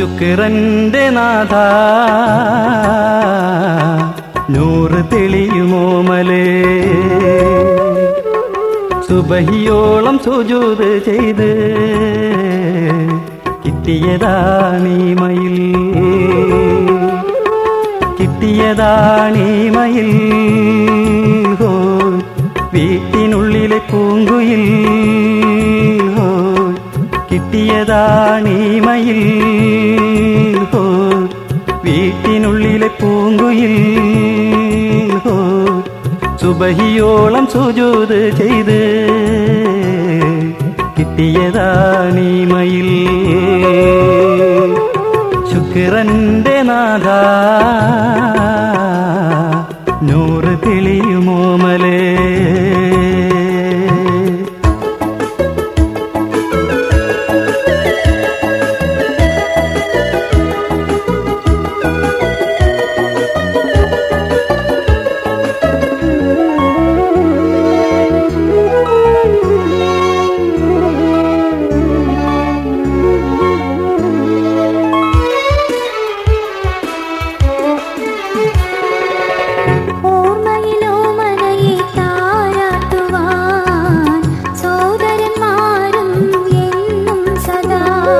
ശുക്രന്റെ നാഥ നൂറ് തെളിയുമോമലേ സുബഹിയോളം സുജൂത് ചെയ്ത് കിട്ടിയതാണീ മയിൽ കിട്ടിയതാണീ മയിൽ ഹോ വീട്ടിനുള്ളിലെ പൂങ്കുയിൽ ഹോ കിട്ടിയതാണീ മയിൽ ഹോ വീട്ടിനുള്ളിലെ പൂങ്കുയിൽ ഹോ സുബഹിയോളം സുജൂത് ചെയ്ത് കിട്ടിയതാണീ മയിൽ ശുക്രന്റെ നാഥ നൂറ് തെളിയുമോമലേ ഓർമ്മയിലോ മനയെ താരാട്ടുവാൻ സോദരന്മാരും എന്നും സദാ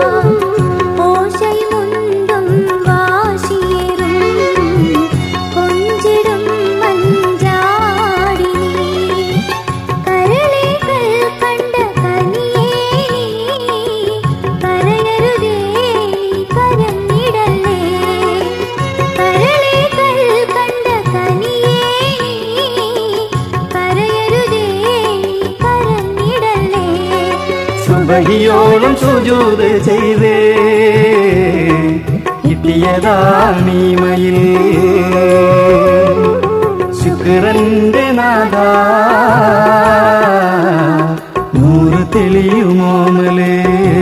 ഓശയുമുണ്ടും വാശിയേറും കൊഞ്ചിടും മഞ്ചാടിനി കരളേകൾ കണ്ട കനിയേ കരയരുതേ കരഞ്ഞിടലേ കരളേകൾ കണ്ട കനിയേ കരയരുതേ കരഞ്ഞിടലേ സുബഹിയോളം സുജൂത് ചെയ്ത് കിട്ടിയതാണീ മയിൽ ശുക്രന്റെ നാഥ നൂറ് തെളിയുമോമലേ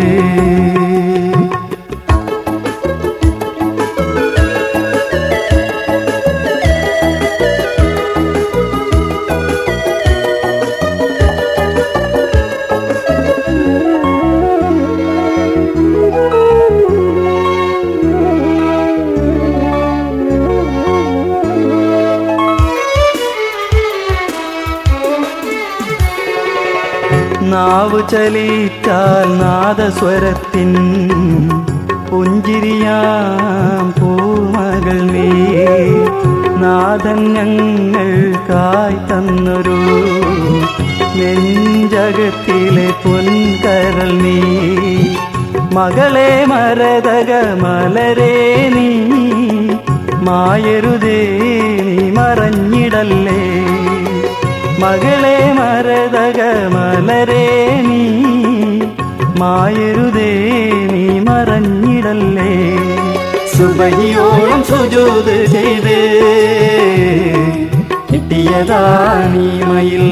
നാവു ചലിച്ചാൽ നാദസ്വരത്തിൻ പുഞ്ചിരിയാം പൂമകൾ നീ നാദൻ ഞങ്ങൾക്കായി തന്നൊരു നെഞ്ചകത്തിലെ പൊൻകരൾ നീ മകളെ മരതക മലരേ നീ മായരുതേ നീ മറഞ്ഞിടല്ലേ മകളെ മരതക മലരേ നീ മായരുതേ നീ മറഞ്ഞിടല്ലേ സുബഹിയോളം സുജൂത് ചെയ്ത് കിട്ടിയതാണീ മയിൽ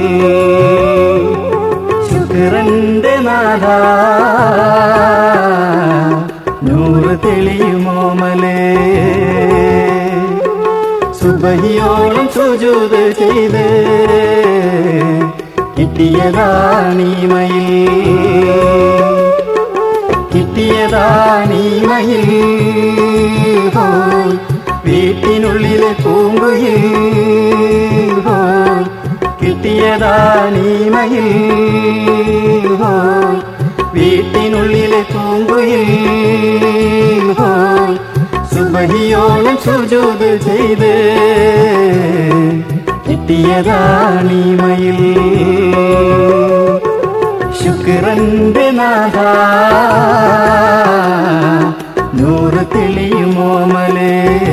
ശുക്രന്റെ നാഥ നൂറ് തെളിയുമോമലേ സുബഹിയോളം സുജൂത് ചെയ്ത് കിട്ടിയതാണീ മയിൽ കിട്ടിയതാണീ മയിൽ ഹോയ് വീട്ടിനുള്ളിലെ പൂങ്കുയിൽ ഹോയ് കിട്ടിയതാണീ മയിൽ ഹോയ് വീട്ടിനുള്ളിലെ പൂങ്കുയിൽ ഹോയ് സുബഹിയോളം സുജൂത് ചെയ്ത് കിട്ടിയതാണീ മയിൽ ശുക്രന്റെ നാഥ നൂറ് തെളിയുമോമലേ